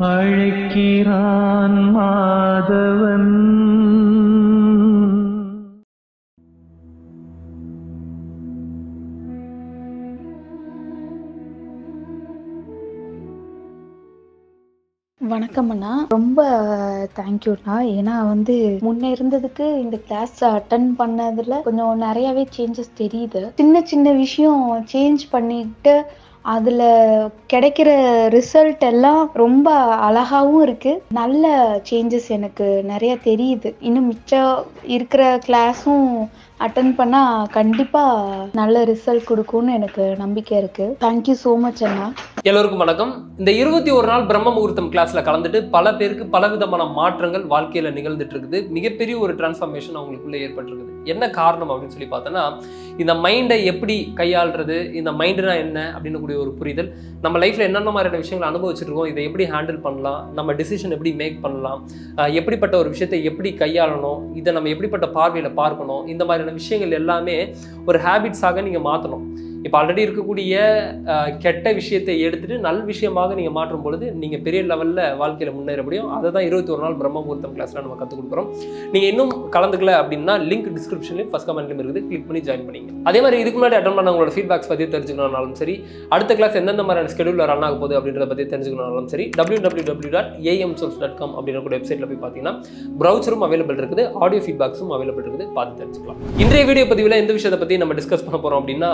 அழைக்கிறான் மாதவன் வணக்கம் அண்ணா ரொம்ப தேங்க்யூண்ணா ஏன்னா வந்து முன்ன இருந்ததுக்கு இந்த கிளாஸ் அட்டன் பண்ணதுல கொஞ்சம் நிறையவே சேஞ்சஸ் தெரியுது சின்ன சின்ன விஷயம் சேஞ்ச் பண்ணிட்டு அதுல கிடைக்கிற ரிசல்ட் எல்லாம் ரொம்ப அழகாவும் இருக்கு நல்ல சேஞ்சஸ் எனக்கு நிறைய தெரியுது இன்னும் மிச்சம் இருக்கிற கிளாஸும் அட்டன் பண்ணா கண்டிப்பா நல்ல ரிசல்ட் கொடுக்கும்னு எனக்கு நம்பிக்கை இருக்கு தேங்க்யூ ஸோ மச் அண்ணா எல்லோருக்கும் வணக்கம் இந்த இருபத்தி ஒரு நாள் பிரம்ம முகூர்த்தம் கிளாஸ்ல கலந்துட்டு பல பேருக்கு பல விதமான மாற்றங்கள் வாழ்க்கையில நிகழ்ந்துட்டு இருக்குது மிகப்பெரிய ஒரு டிரான்ஸ்ஃபர்மேஷன் அவங்களுக்குள்ள ஏற்பட்டிருக்குது என்ன காரணம் அப்படின்னு சொல்லி பார்த்தோன்னா இந்த மைண்டை எப்படி கையாளுறது இந்த மைண்டுனா என்ன அப்படின்னு கூடிய ஒரு புரிதல் நம்ம லைஃப்ல என்னென்ன மாதிரியான விஷயங்களை அனுபவிச்சுட்டு இருக்கோம் இதை எப்படி ஹேண்டில் பண்ணலாம் நம்ம டிசிஷன் எப்படி மேக் பண்ணலாம் ஆஹ் எப்படிப்பட்ட ஒரு விஷயத்தை எப்படி கையாளணும் இதை நம்ம எப்படிப்பட்ட பார்வையில பார்க்கணும் இந்த மாதிரியான விஷயங்கள் எல்லாமே ஒரு ஹேபிட்ஸாக நீங்க மாற்றணும் இப்போ ஆல்ரெடி இருக்கக்கூடிய ஆஹ், கெட்ட விஷயத்தை எடுத்துட்டு நல் விஷயமாக நீங்கள் மாற்றும் பொழுது நீங்கள் பெரிய லெவலில் வாழ்க்கையில் முன்னேற முடியும் அதை தான் இருபத்தி ஒரு நாள் பிரம்ம முகூர்த்தம் கிளாஸில் நம்ம கற்றுக் கொடுக்குறோம் நீங்கள் இன்னும் கலந்துக்கல அப்படின்னா லிங்க் டிஸ்கிரிப்ஷன்லையும் ஃபஸ்ட் கமெண்ட்லையும் இருக்குது கிளிக் பண்ணி ஜாயின் பண்ணிங்க அதே மாதிரி இதுக்கு முன்னாடி அட்டன் பண்ண உங்களோட ஃபீட்பேக்ஸ் பற்றி தெரிஞ்சுக்கணும்னாலும் சரி அடுத்த கிளாஸ் எந்தெந்த மாதிரியான ஸ்கெடியூலில் ரன் ஆக போகுது அப்படின்றத பற்றி தெரிஞ்சுக்கணும்னாலும் சரி W W W dot A M source dot com அப்படின்ற கூட வெப்சைட்டில் போய் பார்த்தீங்கன்னா ப்ரௌச்சரும் அவைலபிள் இருக்குது ஆடியோ ஃபீட்பேக்ஸும் அவைலபிள் இருக்குது பார்த்து தெரிஞ்சுக்கலாம் இன்றைய வீடியோ பதிவில் எந்த விஷயத்தை பற்றி நம்ம டிஸ்கஸ் பண்ண போகிறோம் அப்படின்னா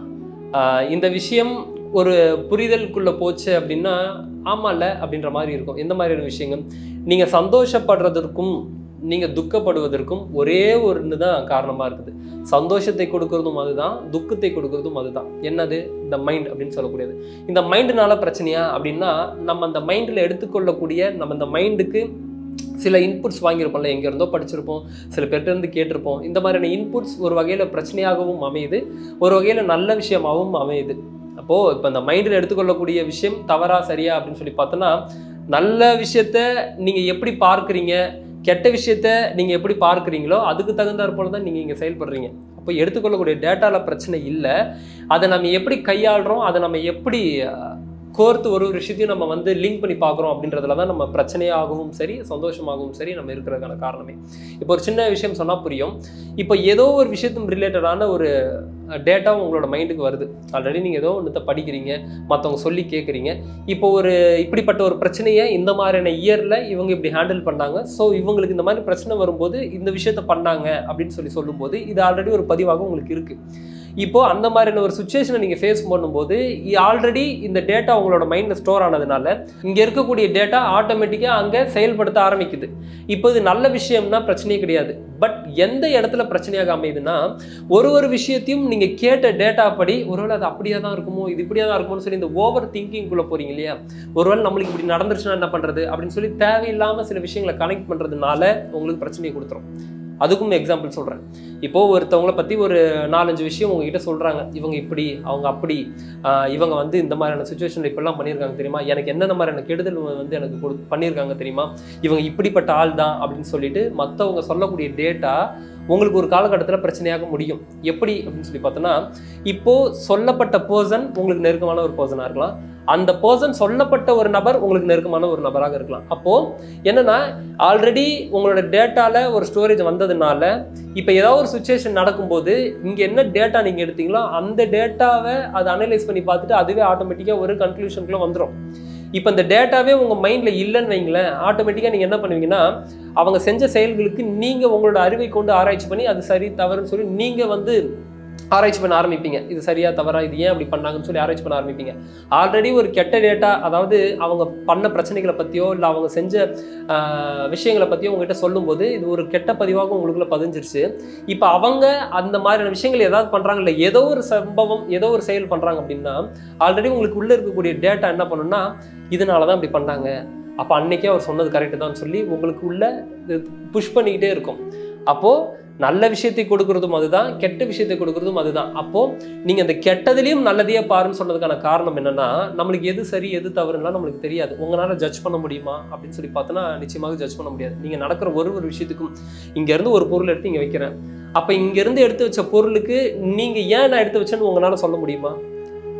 ஆஹ் இந்த விஷயம் ஒரு புரிதலுக்குள்ளே போச்சு அப்படின்னா ஆமாம்ல அப்படின்ற மாதிரி இருக்கும் எந்த மாதிரியான விஷயங்கள் நீங்கள் சந்தோஷப்படுறதற்கும் நீங்கள் துக்கப்படுவதற்கும் ஒரே ஒன்று தான் காரணமாக இருக்குது சந்தோஷத்தை கொடுக்கறதும் அதுதான் துக்கத்தை கொடுக்கறதும் அதுதான் என்னது இந்த மைண்ட் அப்படின்னு சொல்லக்கூடியது இந்த மைண்டுனால பிரச்சனையா அப்படின்னா நம்ம அந்த மைண்டில் எடுத்துக்கொள்ளக்கூடிய நம்ம இந்த மைண்டுக்கு சில இன்புட்ஸ் வாங்கியிருப்போம்ல எங்க இருந்தோ படிச்சிருப்போம் சில பேர்ட்ட இருந்து கேட்டிருப்போம் இந்த மாதிரியான இன்புட்ஸ் ஒரு வகையில் பிரச்சனையாகவும் அமையுது ஒரு வகையில் நல்ல விஷயமாகவும் அமையுது அப்போது இப்போ இந்த மைண்டில் எடுத்துக்கொள்ளக்கூடிய விஷயம் தவறா சரியா அப்படின்னு சொல்லி பார்த்தோன்னா நல்ல விஷயத்த நீங்கள் எப்படி பார்க்குறீங்க கெட்ட விஷயத்த நீங்கள் எப்படி பார்க்குறீங்களோ அதுக்கு தகுந்தாற் போல தான் நீங்கள் இங்கே செயல்படுறீங்க அப்போ எடுத்துக்கொள்ளக்கூடிய டேட்டாவில் பிரச்சனை இல்லை அதை நம்ம எப்படி கையாளுறோம் அதை நம்ம எப்படி அஹ், கோர்த்து ஒரு ஒரு விஷயத்தையும் நம்ம வந்து லிங்க் பண்ணி பார்க்குறோம் அப்படின்றதுல தான் நம்ம பிரச்சனையாகவும் சரி சந்தோஷமாகவும் சரி நம்ம இருக்கிறதுக்கான காரணமே இப்போ ஒரு சின்ன விஷயம் சொன்னால் புரியும் இப்போ ஏதோ ஒரு விஷயத்தும் ரிலேட்டடான ஒரு டேட்டா உங்களோட மைண்டுக்கு வருது ஆல்ரெடி நீங்கள் ஏதோ ஒன்றத்தை படிக்கிறீங்க மற்றவங்க சொல்லி கேட்குறீங்க இப்போ ஒரு இப்படிப்பட்ட ஒரு பிரச்சனையை இந்த மாதிரியான இயரில் இவங்க இப்படி ஹேண்டில் பண்ணாங்க ஸோ இவங்களுக்கு இந்த மாதிரி பிரச்சனை வரும்போது இந்த விஷயத்த பண்ணாங்க அப்படின்னு சொல்லி சொல்லும்போது இது ஆல்ரெடி ஒரு பதிவாக உங்களுக்கு இருக்குது இப்போ அந்த மாதிரியான ஒரு சுச்சுவேஷனை நீங்கள் ஃபேஸ் பண்ணும்போது ஆல்ரெடி இந்த டேட்டா உங்களோட மைண்டில் ஸ்டோர் ஆனதுனால இங்கே இருக்கக்கூடிய டேட்டா ஆட்டோமேட்டிக்காக அங்கே செயல்படுத்த ஆரம்பிக்குது இப்போ இது நல்ல விஷயம்னா பிரச்சனையே கிடையாது பட் எந்த இடத்துல பிரச்சனையாக அமையுதுன்னா ஒரு ஒரு விஷயத்தையும் நீங்கள் கேட்ட டேட்டா படி ஒருவேளை அது அப்படியே தான் இருக்குமோ இது இப்படியே தான் இருக்குமோன்னு சொல்லி இந்த ஓவர் திங்கிங்குள்ளே போகிறீங்க இல்லையா ஒருவேளை நம்மளுக்கு இப்படி நடந்துருச்சுன்னா என்ன பண்ணுறது அப்படின்னு சொல்லி தேவையில்லாமல் சில விஷயங்களை கனெக்ட் பண்ணுறதுனால உங்களுக்கு பிரச்சனையை கொடுத்துரும் அதுக்கும் எக்ஸாம்பிள் சொல்கிறேன் இப்போ ஒருத்தவங்கள பற்றி ஒரு நாலஞ்சு விஷயம் உங்ககிட்ட சொல்கிறாங்க இவங்க இப்படி அவங்க அப்படி ஆஹ் இவங்க வந்து இந்த மாதிரியான சுச்சுவேஷனில் இப்படிலாம் பண்ணியிருக்காங்க தெரியுமா எனக்கு என்னென்ன மாதிரியான கெடுதல் வந்து எனக்கு கொடு பண்ணியிருக்காங்க தெரியுமா இவங்க இப்படிப்பட்ட ஆள் தான் அப்படின்னு சொல்லிட்டு மற்றவங்க சொல்லக்கூடிய டேட்டா உங்களுக்கு ஒரு காலகட்டத்தில் பிரச்சனையாக முடியும் எப்படி அப்படின்னு சொல்லி பார்த்தோன்னா இப்போ சொல்லப்பட்ட பர்சன் உங்களுக்கு நெருக்கமான ஒரு பர்சனாக இருக்கலாம் அந்த பர்சன் சொல்லப்பட்ட ஒரு நபர் உங்களுக்கு நெருக்கமான ஒரு நபராக இருக்கலாம் அப்போ என்னன்னா ஆல்ரெடி உங்களோட டேட்டால ஒரு ஸ்டோரேஜ் வந்ததுனால இப்போ ஏதாவது ஒரு சுச்சுவேஷன் நடக்கும்போது இங்கே என்ன டேட்டா நீங்கள் எடுத்தீங்களோ அந்த டேட்டாவை அதை அனலைஸ் பண்ணி பார்த்துட்டு அதுவே ஆட்டோமேட்டிக்காக ஒரு கன்க்ளூஷனுக்குள்ள வந்துடும் இப்போ இந்த டேட்டாவே உங்கள் மைண்டில் இல்லைன்னு வைங்களேன் ஆட்டோமேட்டிக்காக நீங்கள் என்ன பண்ணுவீங்கன்னா அவங்க செஞ்ச செயல்களுக்கு நீங்கள் உங்களோட அறிவை கொண்டு ஆராய்ச்சி பண்ணி அது சரி தவறுன்னு சொல்லி நீங்கள் வந்து ஆராய்ச்சி பண்ண ஆரம்பிப்பீங்க இது சரியா தவறா இது ஏன் அப்படி பண்ணாங்கன்னு சொல்லி ஆராய்ச்சி பண்ண ஆரம்பிப்பீங்க ஆல்ரெடி ஒரு கெட்ட டேட்டா அதாவது அவங்க பண்ண பிரச்சனைகளை பற்றியோ இல்லை அவங்க செஞ்ச ஆஹ், விஷயங்களை பற்றியோ உங்ககிட்ட சொல்லும்போது இது ஒரு கெட்ட பதிவாக உங்களுக்குள்ள பதிஞ்சிருச்சு இப்போ அவங்க அந்த மாதிரியான விஷயங்கள் ஏதாவது பண்ணுறாங்க இல்லை ஏதோ ஒரு சம்பவம் ஏதோ ஒரு செயல் பண்ணுறாங்க அப்படின்னா ஆல்ரெடி உங்களுக்கு உள்ளே இருக்கக்கூடிய டேட்டா என்ன பண்ணுன்னா இதனால தான் இப்படி பண்ணாங்க அப்போ அன்னைக்கே அவர் சொன்னது கரெக்டு தான் சொல்லி உங்களுக்கு உள்ள புஷ் பண்ணிக்கிட்டே இருக்கும் அப்போது நல்ல விஷயத்தை கொடுக்கறதும் அதுதான் கெட்ட விஷயத்தை கொடுக்கறதும் அதுதான் அப்போ நீங்க அந்த கெட்டதுலயும் நல்லதையே பாருன்னு சொன்னதுக்கான காரணம் என்னன்னா நம்மளுக்கு எது சரி எது தவறுலாம் நம்மளுக்கு தெரியாது உங்களால ஜட்ஜ் பண்ண முடியுமா அப்படின்னு சொல்லி பார்த்தோன்னா நிச்சயமாக ஜட்ஜ் பண்ண முடியாது நீங்க நடக்கிற ஒரு ஒரு விஷயத்துக்கும் இங்க இருந்து ஒரு பொருள் எடுத்து இங்க வைக்கிறேன் அப்ப இங்க இருந்து எடுத்து வச்ச பொருளுக்கு நீங்க ஏன் நான் எடுத்து வச்சேன்னு உங்களால சொல்ல முடியுமா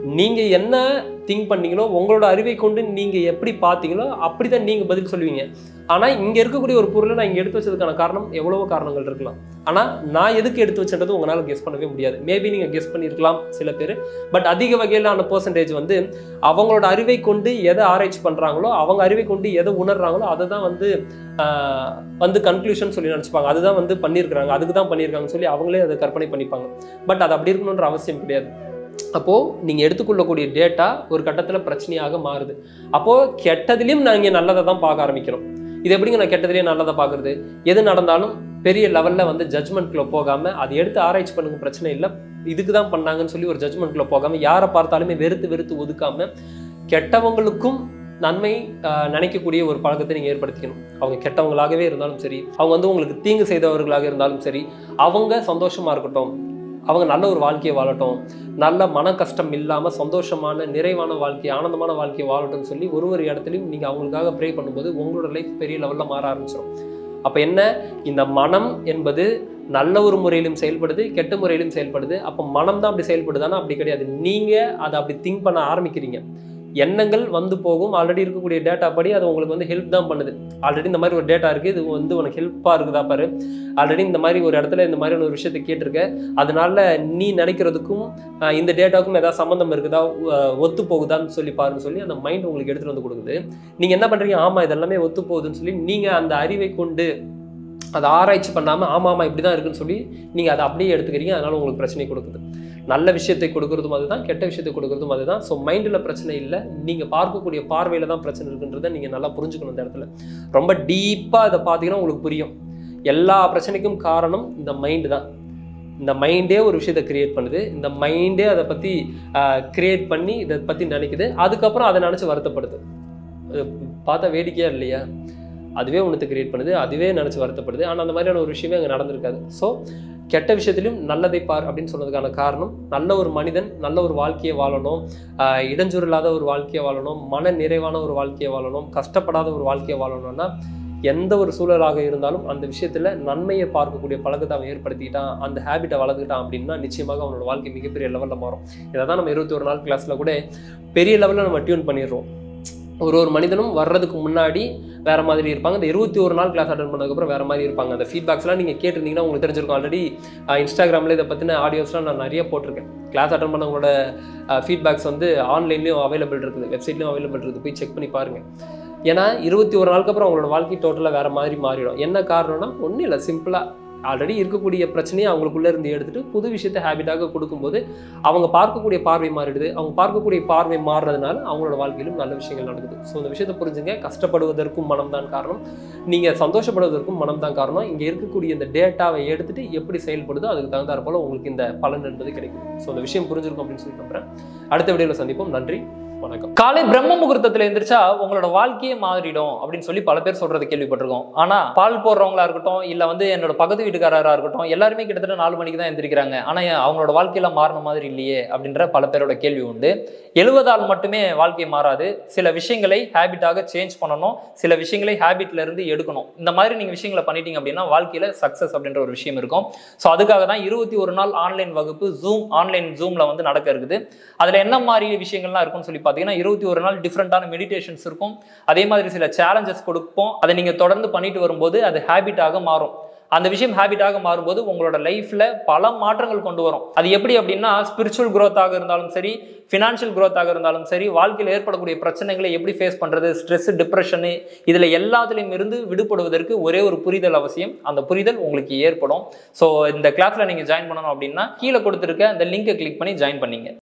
நீங்க என்ன திங்க் பண்ணீங்களோ உங்களோட அறிவை கொண்டு நீங்க எப்படி பார்த்தீங்களோ அப்படிதான் நீங்க பதில் சொல்லுவீங்க ஆனா இங்க இருக்கக்கூடிய ஒரு பொருளை நான் இங்க எடுத்து வச்சதுக்கான காரணம் எவ்வளவோ காரணங்கள் இருக்கலாம் ஆனா நான் எதுக்கு எடுத்து வச்சது உங்களால கெஸ் பண்ணவே முடியாது மேபி நீங்க கெஸ் பண்ணியிருக்கலாம் சில பேர் பட் அதிக வகையிலான பர்சன்டேஜ் வந்து அவங்களோட அறிவை கொண்டு எதை ஆராய்ச்சி பண்றாங்களோ அவங்க அறிவை கொண்டு எதை உணர்றாங்களோ அதை தான் வந்து ஆஹ், வந்து கன்க்ளூஷன் சொல்லி நினச்சிப்பாங்க அதுதான் வந்து பண்ணியிருக்கிறாங்க அதுக்கு தான் பண்ணியிருக்காங்கன்னு சொல்லி அவங்களே அதை கற்பனை பண்ணிப்பாங்க பட் அது அப்படி இருக்கணுன்ற அவசியம் கிடையாது அப்போ நீங்க எடுத்துக்கொள்ளக்கூடிய டேட்டா ஒரு கட்டத்துல பிரச்சனையாக மாறுது அப்போ கெட்டதுலயும் நாங்க நல்லதை தான் பார்க்க ஆரம்பிக்கிறோம் இது எப்படிங்க நான் கெட்டதுலயே நல்லதை பார்க்கறது எது நடந்தாலும் பெரிய லெவல்ல வந்து ஜட்மெண்ட்குள்ள போகாம அதை எடுத்து ஆராய்ச்சி பண்ணுங்க பிரச்சனை இல்லை இதுக்கு தான் பண்ணாங்கன்னு சொல்லி ஒரு ஜட்மெண்ட்குள்ள போகாம யாரை பார்த்தாலுமே வெறுத்து வெறுத்து ஒதுக்காம கெட்டவங்களுக்கும் நன்மை ஆஹ், நினைக்கக்கூடிய ஒரு பழக்கத்தை நீங்க ஏற்படுத்திக்கணும் அவங்க கெட்டவங்களாகவே இருந்தாலும் சரி அவங்க வந்து உங்களுக்கு தீங்கு செய்தவர்களாக இருந்தாலும் சரி அவங்க சந்தோஷமா இருக்கட்டும் அவங்க நல்ல ஒரு வாழ்க்கையை வாழட்டும் நல்ல மன கஷ்டம் இல்லாமல் சந்தோஷமான நிறைவான வாழ்க்கை ஆனந்தமான வாழ்க்கையை வாழட்டும்னு சொல்லி ஒரு ஒரு இடத்துலையும் நீங்கள் அவங்களுக்காக ப்ரே பண்ணும்போது உங்களோட லைஃப் பெரிய லெவலில் மாற ஆரம்பிச்சிடும் அப்போ என்ன இந்த மனம் என்பது நல்ல ஒரு முறையிலும் செயல்படுது கெட்ட முறையிலும் செயல்படுது அப்போ மனம் தான் அப்படி செயல்படுதானா அப்படி கிடையாது நீங்கள் அதை அப்படி திங்க் பண்ண ஆரம்பிக்கிறீங்க எண்ணங்கள் வந்து போகும் ஆல்ரெடி இருக்கக்கூடிய டேட்டா படி அது உங்களுக்கு வந்து ஹெல்ப் தான் பண்ணுது ஆல்ரெடி இந்த மாதிரி ஒரு டேட்டா இருக்குது இது வந்து உனக்கு ஹெல்ப்பாக இருக்குதா பாரு ஆல்ரெடி இந்த மாதிரி ஒரு இடத்துல இந்த மாதிரியான ஒரு விஷயத்தை கேட்டிருக்க அதனால நீ நினைக்கிறதுக்கும் ஆஹ் இந்த டேட்டாவுக்கும் ஏதாவது சம்மந்தம் இருக்குதா அஹ் ஒத்து போகுதான்னு சொல்லி பாருன்னு சொல்லி அந்த மைண்ட் உங்களுக்கு எடுத்துட்டு வந்து கொடுக்குது நீங்க என்ன பண்றீங்க ஆமா இதெல்லாமே ஒத்து போகுதுன்னு சொல்லி நீங்க அந்த அறிவை கொண்டு அதை ஆராய்ச்சி பண்ணாம ஆமா ஆமா இப்படிதான் இருக்குன்னு சொல்லி நீங்க அதை அப்படியே எடுத்துக்கிறீங்க அதனால உங்களுக்கு பிரச்சனை கொடுக்குது நல்ல விஷயத்தை கொடுக்கறதும் அதுதான் கெட்ட விஷயத்தை கொடுக்கறதும் அதுதான் ஸோ மைண்டில் பிரச்சனை இல்லை நீங்கள் பார்க்கக்கூடிய பார்வையில் தான் பிரச்சனை இருக்குன்றதை நீங்கள் நல்லா புரிஞ்சுக்கணும் இந்த இடத்துல ரொம்ப டீப்பாக இதை பார்த்தீங்கன்னா உங்களுக்கு புரியும் எல்லா பிரச்சனைக்கும் காரணம் இந்த மைண்டு தான் இந்த மைண்டே ஒரு விஷயத்தை கிரியேட் பண்ணுது இந்த மைண்டே அதை பற்றி கிரியேட் பண்ணி இதை பற்றி நினைக்குது அதுக்கப்புறம் அதை நினச்சி வருத்தப்படுது அது பார்த்தா வேடிக்கையா இல்லையா அதுவே ஒன்றத்தை கிரியேட் பண்ணுது அதுவே நினச்சி வருத்தப்படுது ஆனால் அந்த மாதிரியான ஒரு விஷயமே அங்கே நடந்திருக்காது ஸோ கெட்ட விஷயத்திலும் நல்லதை பார் அப்படின்னு சொன்னதுக்கான காரணம் நல்ல ஒரு மனிதன் நல்ல ஒரு வாழ்க்கையை வாழணும் ஆஹ் இடைஞ்சூறு இல்லாத ஒரு வாழ்க்கையை வாழணும் மன நிறைவான ஒரு வாழ்க்கையை வாழணும் கஷ்டப்படாத ஒரு வாழ்க்கையை வாழணும்னா எந்த ஒரு சூழலாக இருந்தாலும் அந்த விஷயத்துல நன்மையை பார்க்கக்கூடிய பழக்கத்தை அவன் ஏற்படுத்திக்கிட்டான் அந்த ஹேபிட்டை வளர்த்துக்கிட்டான் அப்படின்னா நிச்சயமாக அவனோட வாழ்க்கை மிகப்பெரிய லெவலில் மாறும் இதை தான் நம்ம இருபத்தி ஒரு நாள் கிளாஸ்ல கூட பெரிய லெவலில் நம்ம டியூன் பண்ணிடுறோம் ஒரு ஒரு மனிதனும் வர்றதுக்கு முன்னாடி வேற மாதிரி இருப்பாங்க இந்த இருபத்தி ஒரு நாள் கிளாஸ் அட்டன் பண்ணதுக்கப்புறம் வேற மாதிரி இருப்பாங்க அந்த ஃபீட்பேக்ஸ்லாம் நீங்கள் கேட்டிருந்தீங்கன்னா உங்களுக்கு தெரிஞ்சிருக்கும் ஆல்ரெடி இன்ஸ்டாகிராமில் இதை பற்றின ஆடியோஸ்லாம் நான் நிறைய போட்டிருக்கேன் கிளாஸ் அட்டன் பண்ணவங்களோட ஃபீட்பேக்ஸ் வந்து ஆன்லைன்லேயும் அவைலபிள் இருக்குது வெப்சைட்லையும் அவைலபிள் இருக்குது போய் செக் பண்ணி பாருங்கள் ஏன்னா இருபத்தி ஒரு நாளுக்கு அப்புறம் அவங்களோட வாழ்க்கை டோட்டலாக வேற மாதிரி மாறிடும் என்ன காரணம்னா ஒன்றும் இல்லை சிம்பிளாக ஆல்ரெடி இருக்கக்கூடிய பிரச்சனையை அவங்களுக்குள்ள இருந்து எடுத்துட்டு புது விஷயத்தை ஹேபிட்டாக கொடுக்கும்போது அவங்க பார்க்கக்கூடிய பார்வை மாறிடுது அவங்க பார்க்கக்கூடிய பார்வை மாறுறதுனால அவங்களோட வாழ்க்கையிலும் நல்ல விஷயங்கள் நடக்குது ஸோ இந்த விஷயத்தை புரிஞ்சுங்க கஷ்டப்படுவதற்கும் மனம் தான் காரணம் நீங்கள் சந்தோஷப்படுவதற்கும் மனம் தான் காரணம் இங்கே இருக்கக்கூடிய இந்த டேட்டாவை எடுத்துட்டு எப்படி செயல்படுதோ அதுக்கு தகுந்தாற் போல உங்களுக்கு இந்த பலன் என்பது கிடைக்கும் ஸோ இந்த விஷயம் புரிஞ்சிருக்கும் அப்படின்னு சொல்லி நம்புறேன் அடுத்த வீடியோவில் சந்திப்போம் நன்றி வணக்கம் காலை பிரம்ம முகூர்த்தத்துல எந்திரிச்சா உங்களோட வாழ்க்கையே மாறிடும் அப்படின்னு சொல்லி பல பேர் சொல்றது கேள்விப்பட்டிருக்கோம் ஆனா பால் போடுறவங்களா இருக்கட்டும் இல்ல வந்து என்னோட பக்கத்து வீட்டுக்காரரா இருக்கட்டும் எல்லாருமே கிட்டத்தட்ட நாலு மணிக்கு தான் எந்திரிக்கிறாங்க ஆனா ஏன் அவங்களோட வாழ்க்கையில மாறின மாதிரி இல்லையே அப்படின்ற பல பேரோட கேள்வி உண்டு எழுவதால் மட்டுமே வாழ்க்கை மாறாது சில விஷயங்களை ஹேபிட்டாக சேஞ்ச் பண்ணணும் சில விஷயங்களை ஹேபிட்ல இருந்து எடுக்கணும் இந்த மாதிரி நீங்க விஷயங்களை பண்ணிட்டீங்க அப்படின்னா வாழ்க்கையில சக்சஸ் அப்படின்ற ஒரு விஷயம் இருக்கும் ஸோ அதுக்காக தான் இருபத்தி ஒரு நாள் ஆன்லைன் வகுப்பு ஜூம் ஆன்லைன் ஜூம்ல வந்து நடக்க இருக்குது அதுல என்ன மாதிரி விஷயங்கள்லாம் இருக்கும்னு சொல்லி பார்த்தீங்கன்னா இருபத்தி ஒரு நாள் டிஃப்ரெண்டான மெடிடேஷன்ஸ் இருக்கும் அதே மாதிரி சில சேலஞ்சஸ் கொடுப்போம் அதை நீங்க தொடர்ந்து பண்ணிட்டு வரும்போது அது ஹேபிட்டாக மாறும் அந்த விஷயம் ஹேபிட்டாக மாறும்போது உங்களோட லைஃப்ல பல மாற்றங்கள் கொண்டு வரும் அது எப்படி அப்படின்னா ஸ்பிரிச்சுவல் growth-ஆக இருந்தாலும் சரி ஃபினான்ஷியல் growth-ஆக இருந்தாலும் சரி வாழ்க்கையில் ஏற்படக்கூடிய பிரச்சனைகளை எப்படி ஃபேஸ் பண்றது ஸ்ட்ரெஸ் டிப்ரெஷனு இதுல எல்லாத்துலேயும் இருந்து விடுபடுவதற்கு ஒரே ஒரு புரிதல் அவசியம் அந்த புரிதல் உங்களுக்கு ஏற்படும் ஸோ இந்த கிளாஸ்ல நீங்க ஜாயின் பண்ணணும் அப்படின்னா கீழே கொடுத்துருக்க அந்த லிங்கை கிளிக் பண்ணி ஜாயின் பண்ணீங்க